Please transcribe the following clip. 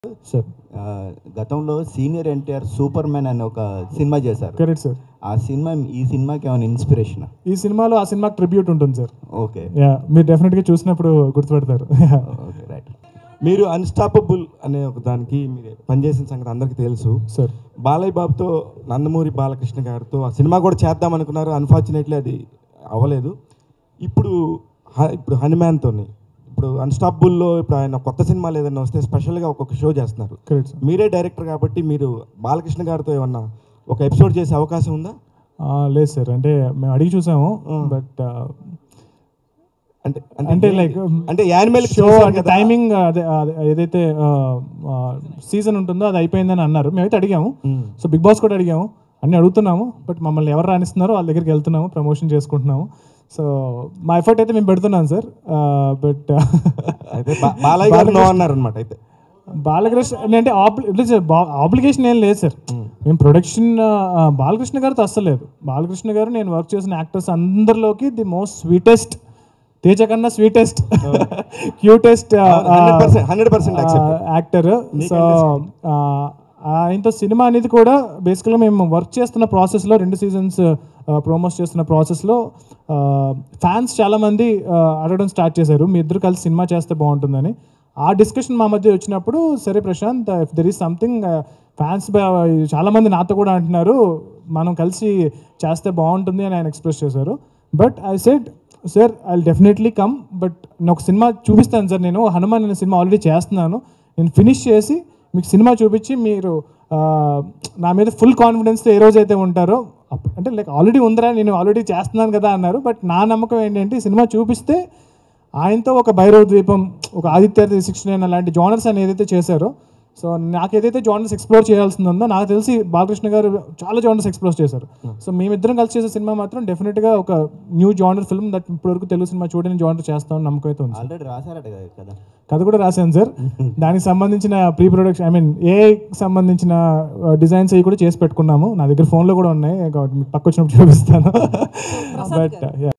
sir ఆ, గతంలో senior NTR super man అనే ఒక సినిమా చేశారు కరెక్ట్ సార్ ఆ సినిమా ఈ సినిమాకి ఏమైనా ఇన్స్పిరేషన్ ఈ సినిమాలో ఆ సినిమాకి ట్రిబ్యూట్ ఉంటుంది సార్ ఓకే యా మీరు డెఫినెట్గా చూసినప్పుడు గుర్తుపెడతారు ఓకే రైట్ మీరు అన్స్టాపబుల్ అనే ఒక దానికి మీరు పనిచేసిన సంగతి అందరికీ తెలుసు సార్ బాలయ్య బాబుతో నందమూరి బాలకృష్ణ గారితో ఆ సినిమా కూడా చేద్దాం అనుకున్నారు అన్ఫార్చునేట్లీ అది అవ్వలేదు ఇప్పుడు హ- ఇప్పుడు హనుమాన్తోని ఇప్పుడు అన్స్టాపబుల్లో ఇప్పుడు ఆయన కొత్త సినిమాలు ఏదైనా వస్తే స్పెషల్గా ఒక్కొక్క షో చేస్తున్నారు కరెక్ట్ సార్ మీరే డైరెక్టర్ కాబట్టి మీరు బాలకృష్ణ గారితో ఏమన్నా ఒక ఎపిసోడ్ చేసే అవకాశం ఉందా లేదు సార్ అంటే మేము అడిగి చూసాము బట్ అంటే అంటే like, అంటే యానిమల్ షో అంటే టైమింగ్ అదే అదే ఏదైతే సీజన్ ఉంటుందో అది అయిపోయిందని అన్నారు మేమైతే అడిగాము సో బిగ్ బాస్ కూడా అడిగాము అన్ని అడుగుతున్నాము బట్ మమ్మల్ని ఎవరు రాణిస్తున్నారో వాళ్ళ దగ్గరికి వెళ్తున్నాము ప్రమోషన్ చేసుకుంటున్నాము సో మా ఎఫర్ట్ అయితే మేము పెడుతున్నాం సార్ బట్ అయితే బా- బాలయ్య గారు నో అన్నారు అనమాట అయితే బాలకృష్ణ అంటే ఆబ్లిగేషన్ ఏం లేదు సార్ మేము ప్రొడక్షన్ బాలకృష్ణ గారితో అస్సలు లేదు బాలకృష్ణ గారు నేను వర్క్ చేసిన యాక్టర్స్ అందరిలోకి ది మోస్ట్ స్వీటెస్ట్ తేజ కన్నా sweetest cutest hundred percent hundred percent actor so ఆయనతో సినిమా అనేది కూడా బేసికల్గా మేము వర్క్ చేస్తున్న ప్రాసెస్లో రెండు సీజన్స్ ప్రోమోస్ చేస్తున్న ప్రాసెస్లో ఫ్యాన్స్ చాలామంది అడగడం స్టార్ట్ చేశారు మీ ఇద్దరు కలిసి సినిమా చేస్తే బాగుంటుందని ఆ డిస్కషన్ మా మధ్య వచ్చినప్పుడు సరే Prashant if there is something fans చాలామంది నాతో కూడా అంటున్నారు మనం కలిసి చేస్తే బాగుంటుంది అని ఆయన ఎక్స్ప్రెస్ చేశారు but I said sir I definitely come but నేను ఒక సినిమా చూపిస్తాను సార్ నేను హనుమాన్ అనే సినిమా ఆల్రెడీ చేస్తున్నాను నేను ఫినిష్ చేసి మీకు సినిమా చూపించి మీరు ఆ, నా మీద ఫుల్ కాన్ఫిడెన్స్తో ఏ రోజైతే ఉంటారో అప్పుడు అంటే లైక్ ఆల్రెడీ ఉందిరా నేను ఆల్రెడీ చేస్తున్నాను కదా అన్నారు బట్ నా నమ్మకం ఏంటంటే ఈ సినిమా చూపిస్తే ఆయనతో ఒక భైరవ ద్వీపం ఒక ఆదిత్య సిక్స్టీ నైన్ అలాంటి జానర్స్ అని ఏదైతే చేశారో సో నాకు ఏదైతే జానర్స్ ఎక్స్ప్లోర్ చేయాల్సింది ఉందో నాకు తెలిసి బాలకృష్ణ గారు చాలా జానర్స్ ఎక్స్ప్లోర్ చేశారు సో మేమిద్దరం కలిసి చేసే సినిమా మాత్రం డెఫినెట్గా ఒక న్యూ జానర్ ఫిల్మ్ దట్ ఇప్పటివరకు తెలుగు సినిమా చూడని జానర్ చేస్తామని నమ్మకం అయితే ఉంది ఆల్రెడీ రాశారట కదా కదా కథ కూడా రాశాను సార్ దానికి సంబంధించిన pre production I mean a సంబంధించిన డిజైన్స్ అవి కూడా చేసి పెట్టుకున్నాము నా దగ్గర ఫోన్లో కూడా ఉన్నాయి కాబట్టి మీకు పక్క వచ్చినప్పుడు చూపిస్తాను బట్